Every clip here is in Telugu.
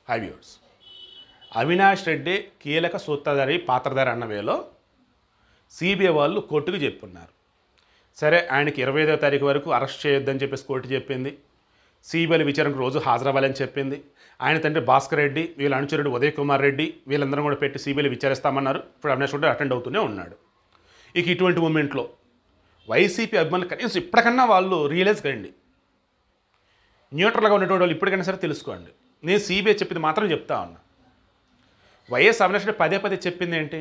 ఫైవ్ ఇయర్స్ అవినాష్ రెడ్డి కీలక సూత్రధారి పాత్రధారి అన్న వేలో సిబిఐ వాళ్ళు కోర్టుకు చెప్పున్నారు సరే ఆయనకి ఇరవై ఐదో తారీఖు వరకు అరెస్ట్ చేయొద్దని చెప్పేసి కోర్టు చెప్పింది సిబిఐ విచారణకు రోజు హాజరవ్వాలని చెప్పింది ఆయన తండ్రి భాస్కర్ రెడ్డి వీళ్ళ అనుచరుడు ఉదయ్ కుమార్ రెడ్డి వీళ్ళందరం కూడా పెట్టి సిబిఐ విచారిస్తామన్నారు ఇప్పుడు అవినాష్ రెడ్డి అటెండ్ అవుతూనే ఉన్నాడు ఇక ఇటువంటి మూమెంట్లో వైసీపీ అభిమానులు కనీసం ఇప్పటికన్నా వాళ్ళు రియలైజ్ కండి న్యూట్రల్గా ఉన్నటువంటి వాళ్ళు ఇప్పటికైనా సరే తెలుసుకోండి నేను సిబిఐ చెప్పింది మాత్రం చెప్తా ఉన్నా వైఎస్ అవినాష్ రెడ్డి పదే పదే చెప్పింది ఏంటి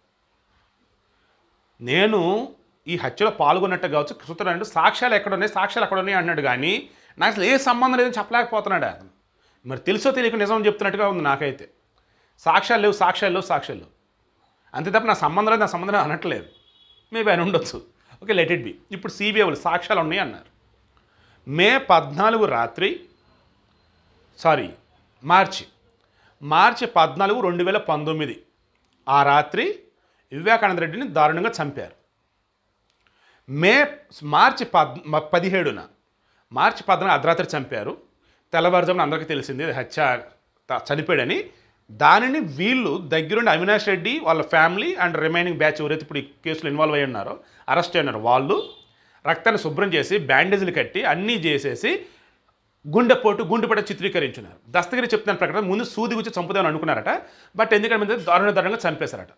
నేను ఈ హత్యలో పాల్గొన్నట్టు కావచ్చు చూస్తున్నాడు సాక్ష్యాలు ఎక్కడ ఉన్నాయి సాక్ష్యాలు ఎక్కడ ఉన్నాయి అన్నాడు కానీ నాకు అసలు ఏ సంబంధం లేదని చెప్పలేకపోతున్నాడు అతను మరి తెలుసో తెలియక నిజం చెప్తున్నట్టుగా ఉంది నాకైతే సాక్ష్యాలు లేవు సాక్ష్యాలు లేవు సాక్ష్యాలు లేవు అంతే తప్ప నా సంబంధం లేదు నా సంబంధం లేదు అనట్లేదు మేబీ ఆయన ఉండొచ్చు ఓకే లెట్ ఇట్ బి ఇప్పుడు సిబిఐ వాళ్ళు సాక్ష్యాలు ఉన్నాయి అన్నారు మే పద్నాలుగు రాత్రి సారీ మార్చి మార్చి పద్నాలుగు రెండు వేల పంతొమ్మిది ఆ రాత్రి వివేకానంద రెడ్డిని దారుణంగా చంపారు మే మార్చి పద్ మ- పదిహేడున మార్చి పద్నాలుగు అర్ధరాత్రి చంపారు తెల్లవారుజామున అందరికీ తెలిసింది ఇది హత్య త- చనిపోయాడని దానిని వీళ్ళు దగ్గరుండి అవినాష్ రెడ్డి వాళ్ళ ఫ్యామిలీ అండ్ రిమైనింగ్ బ్యాచ్ ఎవరైతే ఇప్పుడు ఈ కేసులో ఇన్వాల్వ్ అయి ఉన్నారో అరెస్ట్ అయినారో వాళ్ళు రక్తాన్ని శుభ్రం చేసి బ్యాండేజీలు కట్టి అన్నీ చేసేసి గుండెపోటు గుండెపట చిత్రీకరించున్నారు దస్తగిరి చెప్తున్న ప్రకారం ముందు సూది గుచ్చి చంపుదామని అనుకున్నారట బట్ ఎందుకంటే దారుణ దారుణంగా చంపేశారట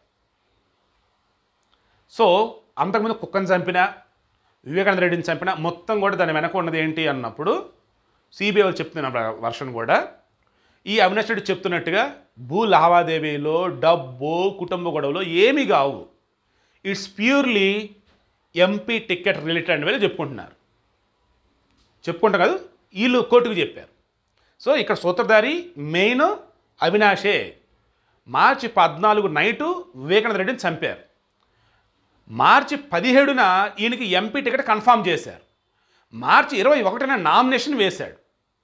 సో అంతకుముందు కుక్కను చంపినా వివేకానంద రెడ్డిని చంపినా మొత్తం కూడా దాని వెనక ఉన్నది ఏంటి అన్నప్పుడు సిబిఐ వాళ్ళు చెప్తున్న వర్షన్ కూడా ఈ అవినాష్ రెడ్డి చెప్తున్నట్టుగా భూ లావాదేవీలో డబ్బు కుటుంబ గొడవలో ఏమీ కావు it's purely MP ticket related అని వెళ్ళి చెప్పుకుంటున్నారు చెప్పుకుంటాం కాదు వీళ్ళు కోర్టుకు చెప్పారు సో ఇక్కడ సూత్రధారి మెయిన్ అవినాషే మార్చి పద్నాలుగు నైటు వివేకానంద రెడ్డిని చంపారు మార్చి పదిహేడున ఈయనకి ఎంపీ టికెట్ కన్ఫామ్ చేశారు మార్చి ఇరవై ఒకటిన నామినేషన్ వేశాడు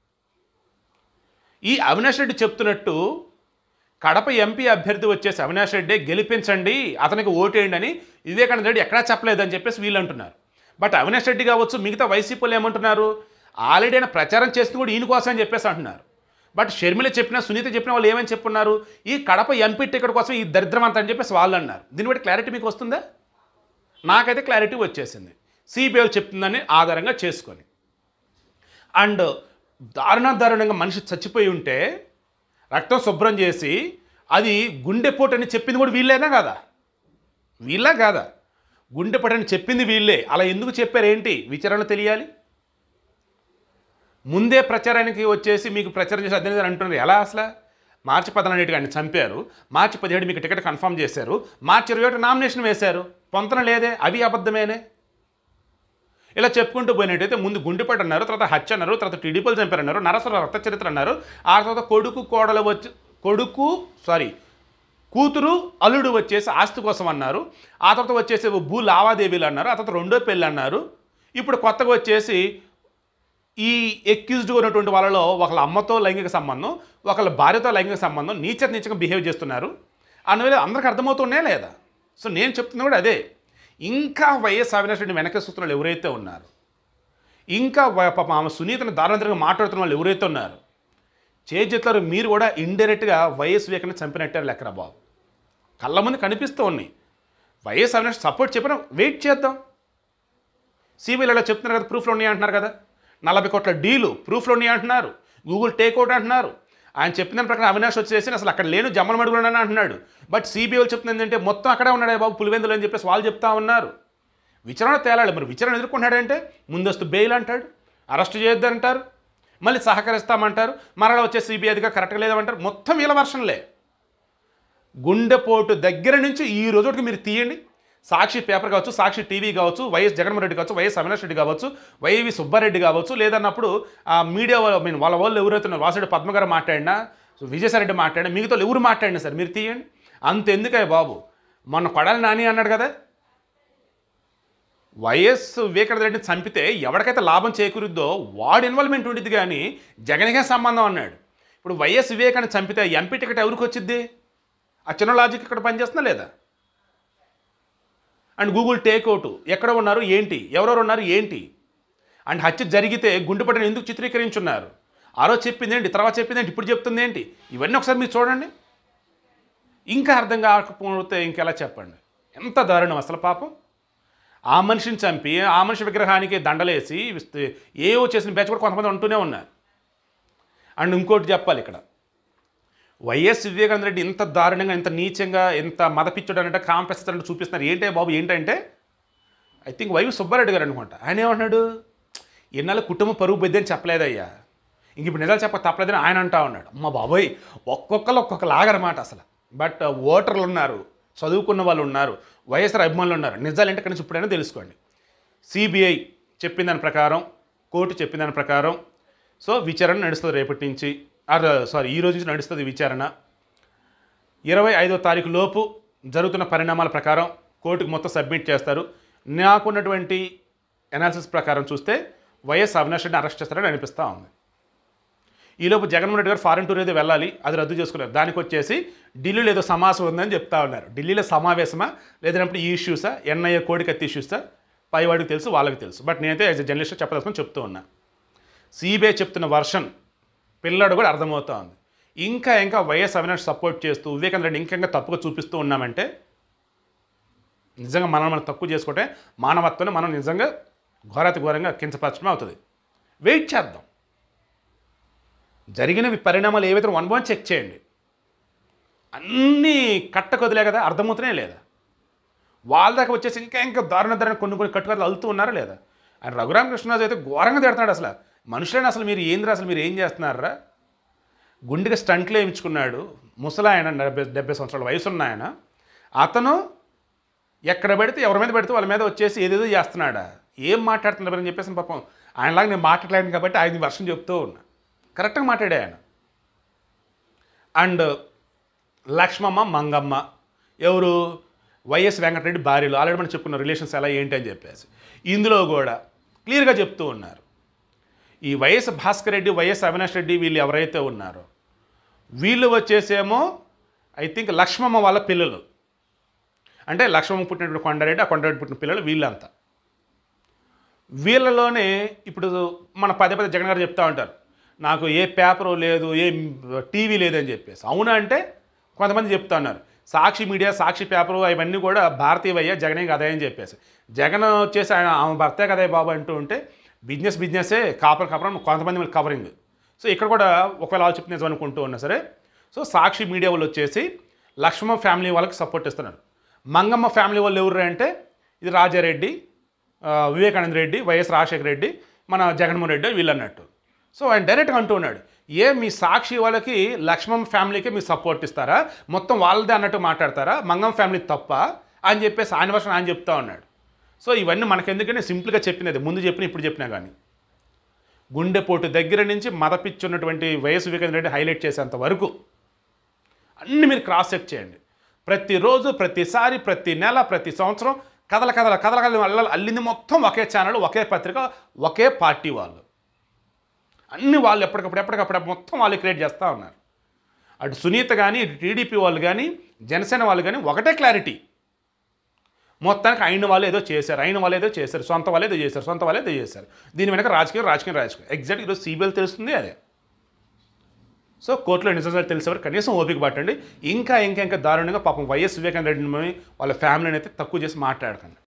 ఈ అవినాష్ రెడ్డి చెప్తున్నట్టు కడప ఎంపీ అభ్యర్థి వచ్చేసి అవినాష్ రెడ్డి గెలిపించండి అతనికి ఓటేయండి అని వివేకానంద రెడ్డి ఎక్కడా చెప్పలేదని చెప్పేసి వీళ్ళు అంటున్నారు బట్ అవినాష్ రెడ్డి కావచ్చు మిగతా వైసీపీలు ఏమంటున్నారు ఆల్రెడీ ఆయన ప్రచారం చేస్తుంది కూడా ఈయన కోసం అని చెప్పేసి అంటున్నారు బట్ షర్మిల చెప్పినా సునీత చెప్పిన వాళ్ళు ఏమని చెప్పున్నారు ఈ కడప ఎంపీ టికెట్ కోసం ఈ దరిద్రం అంతా అని చెప్పేసి వాళ్ళు అన్నారు దీన్ని బట్టి క్లారిటీ మీకు వస్తుందా నాకైతే క్లారిటీ వచ్చేసింది సిబిఐ చెప్తుందని ఆధారంగా చేసుకొని అండ్ దారుణ దారుణంగా మనిషి చచ్చిపోయి ఉంటే రక్తం శుభ్రం చేసి అది గుండెపోటు అని చెప్పింది కూడా వీళ్ళేనా కదా వీళ్ళ కాదా గుండెపోటు అని చెప్పింది వీళ్ళే అలా ఎందుకు చెప్పారు ఏంటి విచారణ తెలియాలి ముందే ప్రచారానికి వచ్చేసి మీకు ప్రచారం చేసి అదే అంటున్నారు ఎలా అసలు మార్చి పద్నాలుగు ఆయన చంపారు మార్చి పదిహేడు మీకు టికెట్ కన్ఫర్మ్ చేశారు మార్చి ఇరవై ఒకటి నామినేషన్ వేశారు పొంతన లేదే అవి అబద్ధమేనే ఇలా చెప్పుకుంటూ పోయినట్టయితే ముందు గుండెపట్టు అన్నారు తర్వాత హత్య అన్నారు తర్వాత టీడీపీలు చంపారన్నారు నరసర రక్త చరిత్ర అన్నారు ఆ తర్వాత కొడుకు కోడలు వచ్చి కొడుకు సారీ కూతురు అల్లుడు వచ్చేసి ఆస్తి కోసం అన్నారు ఆ తర్వాత వచ్చేసి భూ లావాదేవీలు అన్నారు ఆ తర్వాత రెండో పెళ్ళి అన్నారు ఇప్పుడు కొత్తగా వచ్చేసి ఈ ఎక్యూజ్డ్ ఉన్నటువంటి వాళ్ళలో ఒకళ్ళ అమ్మతో లైంగిక సంబంధం ఒకళ్ళ భార్యతో లైంగిక సంబంధం నీచ నీచంగా బిహేవ్ చేస్తున్నారు అందువల్ల అందరికి అర్థమవుతున్నాయా లేదా సో నేను చెప్తున్నా కూడా అదే ఇంకా వైఎస్ అవినాష్ రెడ్డి వెనక సూత్రాలు ఎవరైతే ఉన్నారు ఇంకా వ- పాపం ఆమె సునీతను దారుణంగా మాట్లాడుతున్న వాళ్ళు ఎవరైతే ఉన్నారు చేజెత్తారు మీరు కూడా ఇండైరెక్ట్గా వైఎస్ వివేకాన్ని చంపినట్టే లెక్కరా బాబు కళ్ళ ముందు కనిపిస్తూ ఉన్నాయి వైఎస్ అవినాష్ సపోర్ట్ చెప్పినా వెయిట్ చేద్దాం సిబిఐలు అలా చెప్తున్నారు కదా ప్రూఫ్లు ఉన్నాయి అంటున్నారు కదా నలభై కోట్ల డీలు ప్రూఫ్లు ఉన్నాయి అంటున్నారు గూగుల్ టేక్అవుట్ అంటున్నారు ఆయన చెప్పిన దాని ప్రకారం అవినాష్ వచ్చేసి అసలు అక్కడ లేను జమ్మల మడుగున్నాను అంటున్నాడు బట్ సిబిఐ వాళ్ళు చెప్తుంది ఏంటంటే మొత్తం అక్కడే ఉన్నాడే బాబు పులివెందులు అని చెప్పేసి వాళ్ళు చెప్తా ఉన్నారు విచారణ తేలాలి మరి విచారణ ఎదుర్కొన్నాడంటే ముందస్తు బెయిల్ అంటాడు అరెస్ట్ చేయొద్దు అంటారు మళ్ళీ సహకరిస్తామంటారు మరలా వచ్చే సిబిఐ అధికారి కరెక్ట్గా లేదంటారు మొత్తం వీళ్ళ వర్షన్లే గుండెపోటు దగ్గర నుంచి ఈ రోజుకి మీరు తీయండి సాక్షి పేపర్ కావచ్చు సాక్షి టీవీ కావచ్చు వైఎస్ జగన్మోహన్ రెడ్డి కావచ్చు వైఎస్ అవినాష్ రెడ్డి కావచ్చు వైవి సుబ్బారెడ్డి కావచ్చు లేదన్నప్పుడు ఆ మీడియా ఐ మీన్ వాళ్ళ వాళ్ళు ఎవరైతే ఉన్నారు వాసుడి పద్మ గారు మాట్లాడినా సో విజయసాయిరెడ్డి మాట్లాడినా మిగతా వాళ్ళు ఎవరు మాట్లాడినా సార్ మీరు తీయండి అంత ఎందుకయ్య బాబు మొన్న కొడాలి నాని అన్నాడు కదా వైఎస్ వివేకానంద రెడ్డిని చంపితే ఎవరికైతే లాభం చేకూరుద్దో వాడు ఇన్వాల్వ్మెంట్ ఉండిద్ది కానీ జగన్కే సంబంధం అన్నాడు ఇప్పుడు వైఎస్ వివేకాన్ని చంపితే ఎంపీ టికెట్ ఎవరికి వచ్చిద్ది ఆ చిన్న లాజిక్ ఇక్కడ పనిచేస్తుందా లేదా అండ్ గూగుల్ టేక్అవుట్ ఎక్కడ ఉన్నారు ఏంటి ఎవరెవరు ఉన్నారు ఏంటి అండ్ హత్య జరిగితే గుండెపట్టిన ఎందుకు చిత్రీకరించున్నారు ఆ రోజు చెప్పింది ఏంటి తర్వాత చెప్పింది ఏంటి ఇప్పుడు చెప్తుంది ఏంటి ఇవన్నీ ఒకసారి మీరు చూడండి ఇంకా అర్థం కాకపోతే ఇంకెలా చెప్పండి ఎంత దారుణం అసలు పాపం ఆ మనిషిని చంపి ఆ మనిషి విగ్రహానికి దండలేసి విస్త్- ఏవో చేసిన బ్యాచ్ కూడా కొంతమంది ఉంటూనే ఉన్నారు అండ్ ఇంకోటి చెప్పాలి ఇక్కడ వైఎస్ వివేకానంద రెడ్డి ఇంత దారుణంగా ఇంత నీచంగా ఇంత మదపిచ్చుడు అంటే కాంపెస్తారంటే చూపిస్తున్నారు ఏంటే బాబు ఏంటంటే ఐ థింక్ వైవి సుబ్బారెడ్డి గారు అనుకుంటా ఆయన ఏమన్నాడు ఎన్నాళ్ళు కుటుంబ పరుగు బద్ది అని చెప్పలేదయ్యా ఇంక ఇప్పుడు నిజాలు చెప్పక తప్పలేదని ఆయన అంటా ఉన్నాడు అమ్మ బాబోయ్ ఒక్కొక్కరు ఒక్కొక్క లాగరమాట అసలు బట్ ఓటర్లు ఉన్నారు చదువుకున్న వాళ్ళు ఉన్నారు వైఎస్ఆర్ అభిమానులు ఉన్నారు నిజాలు ఏంటి కనీసం ఇప్పుడైనా తెలుసుకోండి సిబిఐ చెప్పిన దాని ప్రకారం కోర్టు చెప్పిన దాని ప్రకారం సో విచారణ నడుస్తుంది రేపటి నుంచి ఆర్ సారీ ఈ రోజు నుంచి నడుస్తుంది విచారణ ఇరవై ఐదో తారీఖు లోపు జరుగుతున్న పరిణామాల ప్రకారం కోర్టుకు మొత్తం సబ్మిట్ చేస్తారు నాకున్నటువంటి అనాలిసిస్ ప్రకారం చూస్తే వైఎస్ అవినాష్ రెడ్డిని అరెస్ట్ చేస్తారని అనిపిస్తూ ఉంది ఈలోపు జగన్మోహన్ రెడ్డి గారు ఫారెన్ టూర్ ఏదో వెళ్ళాలి అది రద్దు చేసుకున్నారు దానికి వచ్చేసి ఢిల్లీలో ఏదో సమావేశం ఉందని చెప్తా ఉన్నారు ఢిల్లీలో సమావేశమా లేదంటే ఈ ఇష్యూసా ఎన్ఐఏ కోడికత్తి ఇష్యూసా పైవాడికి తెలుసు వాళ్ళకి తెలుసు బట్ నేనైతే యాజ్ ఎ జర్నలిస్ట్ చెప్పదలుచుకొని చెప్తూ ఉన్నా సిబిఐ చెప్తున్న వర్షన్ పిల్లడు కూడా అర్థమవుతా ఉంది ఇంకా ఇంకా వైఎస్ అవినాష్ సపోర్ట్ చేస్తూ వివేకానంద రెడ్డి ఇంకా ఇంకా తప్పుగా చూపిస్తూ ఉన్నామంటే నిజంగా మనం మనం తక్కువ చేసుకుంటే మానవత్వాన్ని మనం నిజంగా ఘోరాతి ఘోరంగా కించపరచడం అవుతుంది వెయిట్ చేద్దాం జరిగిన పరిణామాలు ఏవైతే వన్ వన్ చెక్ చేయండి అన్నీ కట్ట కదిలే కదా అర్థమవుతున్నాయి లేదా వాళ్ళ దాకా వచ్చేసి ఇంకా ఇంకా దారుణ దారుణ కొన్ని కొన్ని కట్టుకథలు అలుతూ ఉన్నారా లేదా ఆయన రఘురామకృష్ణరాజు అయితే ఘోరంగా తిడుతున్నాడు అసలు మనుషులైన అసలు మీరు ఏందిరా అసలు మీరు ఏం చేస్తున్నారా గుండెకి స్టంట్లు వేయించుకున్నాడు ముసలాయన డెబ్బై డెబ్బై సంవత్సరాల వయసు ఉన్న ఆయన అతను ఎక్కడ పెడితే ఎవరి మీద పెడితే వాళ్ళ మీద వచ్చేసి ఏదేదో చేస్తున్నాడా ఏం మాట్లాడుతున్నారు అని చెప్పేసి పాపం ఆయనలాగా నేను మాట్లాడలేను కాబట్టి ఆయన వర్షం చెప్తూ ఉన్నా కరెక్ట్గా మాట్లాడే ఆయన అండ్ లక్ష్మమ్మ మంగమ్మ ఎవరు వైఎస్ వెంకటరెడ్డి భార్యలు ఆల్రెడీ మనం చెప్పుకున్న రిలేషన్స్ ఎలా ఏంటి అని చెప్పేసి ఇందులో కూడా క్లియర్గా చెప్తూ ఉన్నారు ఈ వైఎస్ భాస్కర్ రెడ్డి వైఎస్ అవినాష్ రెడ్డి వీళ్ళు ఎవరైతే ఉన్నారో వీళ్ళు వచ్చేసేమో ఐ థింక్ లక్ష్మమ్మ వాళ్ళ పిల్లలు అంటే లక్ష్మమ్మ పుట్టినటువంటి కొండారెడ్డి ఆ కొండారెడ్డి పుట్టిన పిల్లలు వీళ్ళంతా వీళ్ళలోనే ఇప్పుడు మన పదే పదే జగన్ గారు చెప్తా ఉంటారు నాకు ఏ పేపరు లేదు ఏ టీవీ లేదని చెప్పేసి అవునా అంటే కొంతమంది చెప్తా ఉన్నారు సాక్షి మీడియా సాక్షి పేపరు అవన్నీ కూడా భారతీయవయ్యా జగనే కదా అని చెప్పేసి జగన్ వచ్చేసి ఆయన ఆమె భర్తే కదా బాబు అంటూ ఉంటే బిజినెస్ బిజినెసే కాపర్ కాపర్ కొంతమంది మళ్ళీ కవరింగ్ సో ఇక్కడ కూడా ఒకవేళ వాళ్ళు చెప్పిన నిజం అనుకుంటూ ఉన్నా సరే సో సాక్షి మీడియా వాళ్ళు వచ్చేసి లక్ష్మణ ఫ్యామిలీ వాళ్ళకి సపోర్ట్ ఇస్తున్నారు మంగమ్మ ఫ్యామిలీ వాళ్ళు ఎవరు అంటే ఇది రాజారెడ్డి ఆ, వివేకానంద రెడ్డి వైఎస్ రాజశేఖర రెడ్డి మన జగన్మోహన్ రెడ్డి వీళ్ళు అన్నట్టు సో ఆయన డైరెక్ట్గా అంటూ ఉన్నాడు ఏ మీ సాక్షి వాళ్ళకి లక్ష్మణ్ ఫ్యామిలీకి మీరు సపోర్ట్ ఇస్తారా మొత్తం వాళ్ళదే అన్నట్టు మాట్లాడతారా మంగం ఫ్యామిలీ తప్ప అని చెప్పేసి ఆయన వర్షం ఆయన చెప్తా ఉన్నాడు సో ఇవన్నీ మనకెందుకంటే సింపుల్గా చెప్పినది ముందు చెప్పిన ఇప్పుడు చెప్పినా కానీ గుండెపోటు దగ్గర నుంచి మదపిచ్చున్నటువంటి వైఎస్ వివేకానంద రెడ్డి హైలైట్ చేసేంత వరకు అన్ని మీరు క్రాస్ చెక్ చేయండి ప్రతిరోజు ప్రతిసారి ప్రతి నెల ప్రతి సంవత్సరం కథల కథల కథల కథల అల్ల- అల్లింది మొత్తం ఒకే ఛానల్ ఒకే పత్రిక ఒకే పార్టీ వాళ్ళు అన్ని వాళ్ళు ఎప్పటికప్పుడు ఎప్పటికప్పుడు మొత్తం వాళ్ళు క్రియేట్ చేస్తూ ఉన్నారు అటు సునీత కానీ ఇటు టీడీపీ వాళ్ళు కానీ జనసేన వాళ్ళు కానీ ఒకటే క్లారిటీ మొత్తానికి అయిన వాళ్ళు ఏదో చేశారు అయిన వాళ్ళు ఏదో చేశారు సొంత వాళ్ళు ఏదో చేశారు సొంత వాళ్ళు ఏదో చేశారు దీని వెనక రాజకీయం రాజకీయం రాజకీయం ఎగ్జాక్ట్ ఈరోజు సిబిఎల్ తెలుస్తుంది అదే సో కోర్టులో నిజాలు తెలిసేవారు కనీసం ఓపిక పట్టండి ఇంకా ఇంకా ఇంకా దారుణంగా పాపం వైఎస్ వివేకానంద రెడ్డిని వాళ్ళ ఫ్యామిలీని అయితే తక్కువ చేసి మాట్లాడకండి